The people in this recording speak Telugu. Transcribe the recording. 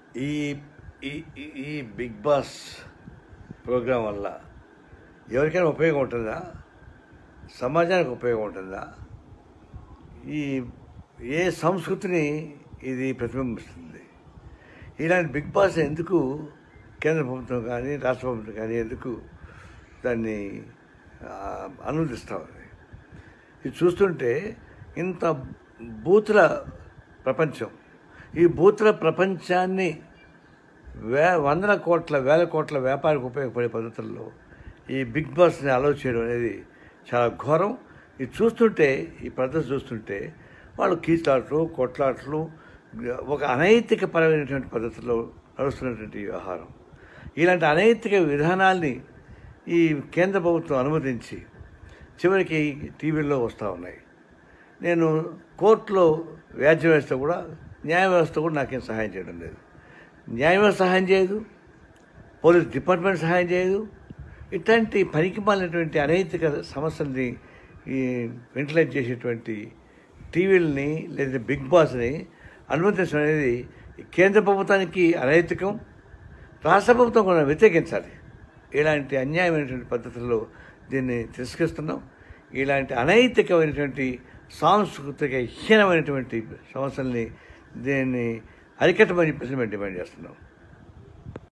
ఈ ఈ ఈ- ఈ బిగ్ బాస్ ప్రోగ్రాం వల్ల ఎవరికైనా ఉపయోగం ఉంటుందా సమాజానికి ఉపయోగం ఉంటుందా ఈ ఏ సంస్కృతిని ఇది ప్రతిబింబిస్తుంది ఇలాంటి బిగ్ బాస్ ఎందుకు కేంద్ర ప్రభుత్వం కానీ రాష్ట్ర ప్రభుత్వం కానీ ఎందుకు దాన్ని ఆ, అనుమతిస్తా ఉంది ఇది చూస్తుంటే ఇంత బూతుల ప్రపంచం ఈ బూతుల ప్రపంచాన్ని వే వందల కోట్ల వేల కోట్ల వ్యాపారికి ఉపయోగపడే పద్ధతుల్లో ఈ బిగ్ బాస్ని అలౌ చేయడం అనేది చాలా ఘోరం ఇది చూస్తుంటే ఈ పద్ధతి చూస్తుంటే వాళ్ళు కీచులాటలు కొట్లాటలు ఒక అనైతిక పరమైనటువంటి పద్ధతిలో నడుస్తున్నటువంటి వ్యవహారం ఇలాంటి అనైతిక విధానాల్ని ఈ కేంద్ర ప్రభుత్వం అనుమతించి చివరికి టీవీల్లో వస్తూ ఉన్నాయి నేను కోర్టులో వ్యాజ్యం వేస్తే కూడా న్యాయ వ్యవస్థ కూడా నాకేం సహాయం చేయడం లేదు న్యాయ వ్యవస్థ సహాయం చేయదు పోలీస్ డిపార్ట్మెంట్ సహాయం చేయదు ఇట్లాంటి పనికి మాలినటువంటి అనైతిక సమస్యల్ని ఈ వెంటిలేట్ చేసేటువంటి టీవీలని లేదా బిగ్ బాస్ని అనుమతించడం అనేది కేంద్ర ప్రభుత్వానికి అనైతికం రాష్ట్ర ప్రభుత్వం కూడా వ్యతిరేకించాలి ఇలాంటి అన్యాయమైనటువంటి పద్ధతుల్లో దీన్ని తిరస్కరిస్తున్నాం ఇలాంటి అనైతికమైనటువంటి సాంస్కృతిక హీనమైనటువంటి సమస్యల్ని దీన్ని అరికట్టమని చెప్పేసి మేము డిమాండ్ చేస్తున్నాం